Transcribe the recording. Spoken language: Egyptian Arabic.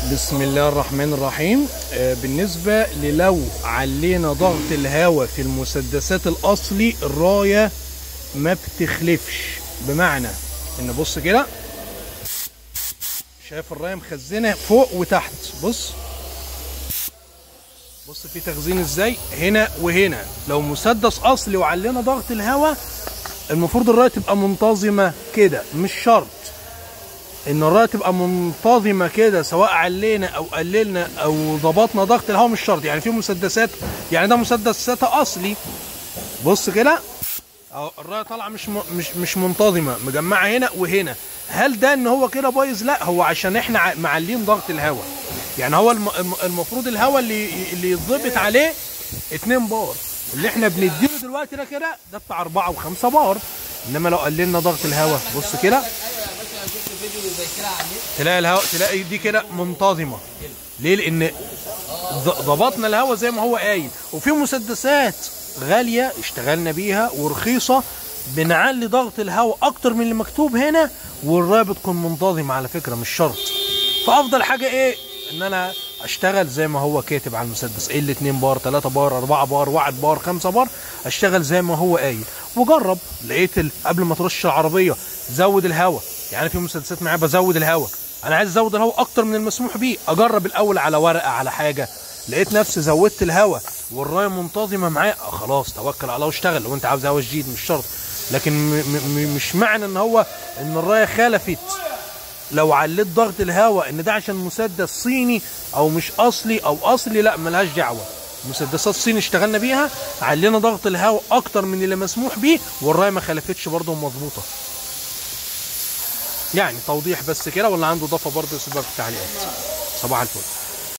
بسم الله الرحمن الرحيم آه، بالنسبة للو علينا ضغط الهواء في المسدسات الأصلي الراية ما بتخلفش بمعنى ان بص كده شايف الراية مخزنة فوق وتحت بص بص في تخزين ازاي هنا وهنا لو مسدس اصلي وعلينا ضغط الهواء المفروض الراية تبقى منتظمة كده مش شرط ان الرايه تبقى منتظمه كده سواء علينا او قللنا او ضبطنا ضغط الهواء مش شرط يعني في مسدسات يعني ده مسدسات اصلي بص كده اهو الرايه طالعه مش م- مش مش منتظمه مجمعه هنا وهنا هل ده ان هو كده بايظ لا هو عشان احنا ع- معلين ضغط الهواء يعني هو الم- الم- المفروض الهواء اللي اللي يتظبط عليه 2 بار اللي احنا بنديله دلوقتي ده كده ده بتاع 4 و5 بار انما لو قللنا ضغط الهواء بص كده تلاقي الهواء تلاقي دي كده منتظمه ليه لان ض- ضبطنا الهواء زي ما هو قايل وفي مسدسات غاليه اشتغلنا بيها ورخيصه بنعلي ضغط الهواء اكتر من اللي مكتوب هنا والرايه بتكون منتظمه على فكره مش شرط فافضل حاجه ايه ان انا اشتغل زي ما هو كاتب على المسدس ايه ال 2 بار 3 بار 4 بار 1 بار 5 بار اشتغل زي ما هو قايل وجرب لقيت ال... قبل ما ترش العربيه زود الهواء يعني في مسدسات معايا بزود الهواء انا عايز ازود الهواء اكتر من المسموح بيه اجرب الاول على ورقه على حاجه لقيت نفسي زودت الهواء والرايه منتظمه معايا آه خلاص توكل على الله واشتغل لو انت عاوز هواء جديد مش شرط لكن م... م... مش معنى ان هو ان الرايه خالفت لو عليت ضغط الهواء ان ده عشان مسدس صيني او مش اصلي او اصلي لا ملهاش دعوه مسدسات صيني اشتغلنا بيها علينا ضغط الهواء اكتر من اللي مسموح بيه والرايه ما خلفتش برضه مظبوطه يعني توضيح بس كده واللي عنده اضافه برضه يسيبها في التعليقات صباح الفل